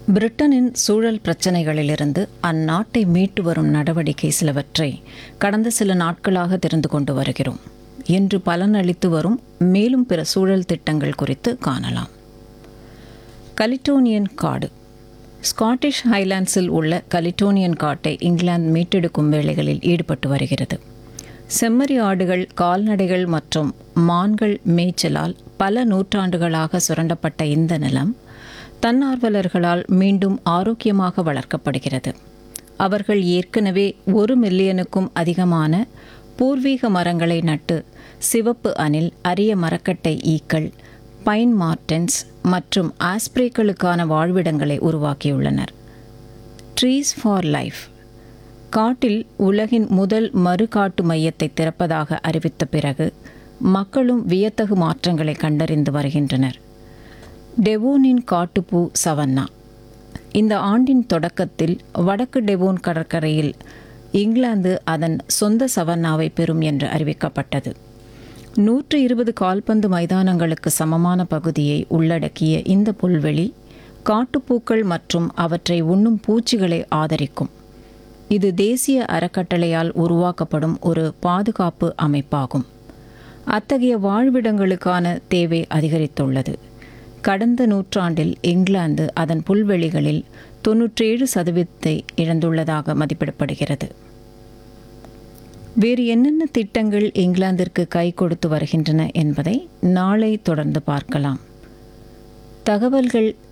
பிரிட்டனின் சூழல் பிரச்சனைகளிலிருந்து அந்நாட்டை மீட்டு வரும் நடவடிக்கை சிலவற்றை கடந்த சில நாட்களாக தெரிந்து கொண்டு வருகிறோம் இன்று பலனளித்து வரும் மேலும் பிற சூழல் திட்டங்கள் குறித்து காணலாம் கலிட்டோனியன் காடு ஸ்காட்டிஷ் ஹைலாண்ட்ஸில் உள்ள கலிட்டோனியன் காட்டை இங்கிலாந்து மீட்டெடுக்கும் வேலைகளில் ஈடுபட்டு வருகிறது செம்மறி ஆடுகள் கால்நடைகள் மற்றும் மான்கள் மேய்ச்சலால் பல நூற்றாண்டுகளாக சுரண்டப்பட்ட இந்த நிலம் தன்னார்வலர்களால் மீண்டும் ஆரோக்கியமாக வளர்க்கப்படுகிறது அவர்கள் ஏற்கனவே ஒரு மில்லியனுக்கும் அதிகமான பூர்வீக மரங்களை நட்டு சிவப்பு அணில் அரிய மரக்கட்டை ஈக்கள் பைன் மார்டன்ஸ் மற்றும் ஆஸ்பிரேக்களுக்கான வாழ்விடங்களை உருவாக்கியுள்ளனர் ட்ரீஸ் ஃபார் லைஃப் காட்டில் உலகின் முதல் மறுகாட்டு மையத்தை திறப்பதாக அறிவித்த பிறகு மக்களும் வியத்தகு மாற்றங்களை கண்டறிந்து வருகின்றனர் டெவோனின் காட்டுப்பூ சவன்னா இந்த ஆண்டின் தொடக்கத்தில் வடக்கு டெவோன் கடற்கரையில் இங்கிலாந்து அதன் சொந்த சவன்னாவை பெறும் என்று அறிவிக்கப்பட்டது நூற்று இருபது கால்பந்து மைதானங்களுக்கு சமமான பகுதியை உள்ளடக்கிய இந்த புல்வெளி காட்டுப்பூக்கள் மற்றும் அவற்றை உண்ணும் பூச்சிகளை ஆதரிக்கும் இது தேசிய அறக்கட்டளையால் உருவாக்கப்படும் ஒரு பாதுகாப்பு அமைப்பாகும் அத்தகைய வாழ்விடங்களுக்கான தேவை அதிகரித்துள்ளது கடந்த நூற்றாண்டில் இங்கிலாந்து அதன் புல்வெளிகளில் தொன்னூற்றேழு சதவீதத்தை இழந்துள்ளதாக மதிப்பிடப்படுகிறது வேறு என்னென்ன திட்டங்கள் இங்கிலாந்திற்கு கை கொடுத்து வருகின்றன என்பதை நாளை தொடர்ந்து பார்க்கலாம் தகவல்கள்